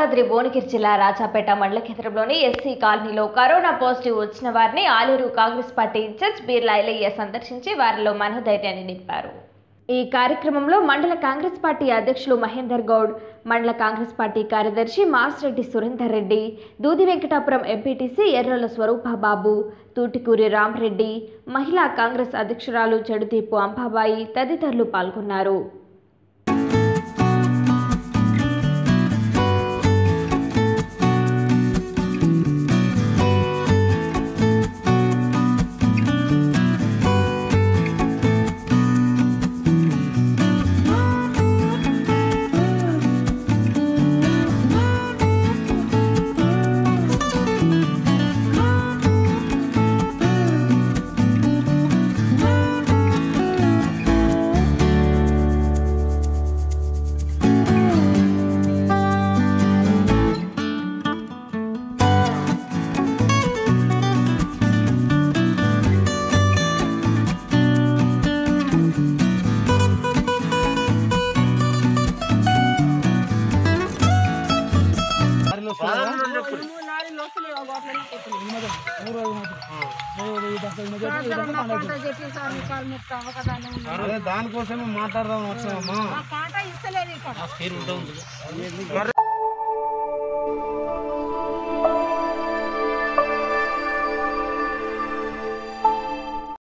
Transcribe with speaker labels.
Speaker 1: యాదాద్రి భువనగిరి జిల్లా రాజాపేట మండల కేంద్రంలోని ఎస్సీ కాలనీలో కరోనా పాజిటివ్ వచ్చిన వారిని ఆలేరు కాంగ్రెస్ పార్టీ ఇన్ఛార్జ్ బీర్లా ఐలయ్య సందర్శించి వారిలో మనోధైర్యాన్ని నింపారు ఈ కార్యక్రమంలో మండల కాంగ్రెస్ పార్టీ అధ్యక్షులు మహేందర్ గౌడ్ మండల కాంగ్రెస్ పార్టీ కార్యదర్శి మాసిరెడ్డి సురేందర్ రెడ్డి దూది వెంకటాపురం ఎంపీటీసీ ఎర్రల స్వరూప బాబు తూటికూరి రామరెడ్డి మహిళా కాంగ్రెస్ అధ్యక్షురాలు చెడుదీపు అంబాబాయి తదితరులు పాల్గొన్నారు
Speaker 2: అదే దానికోసమే మాట్లాడదాం వచ్చామమ్మా
Speaker 3: పాట ఇస్తలేదు ఇక్కడ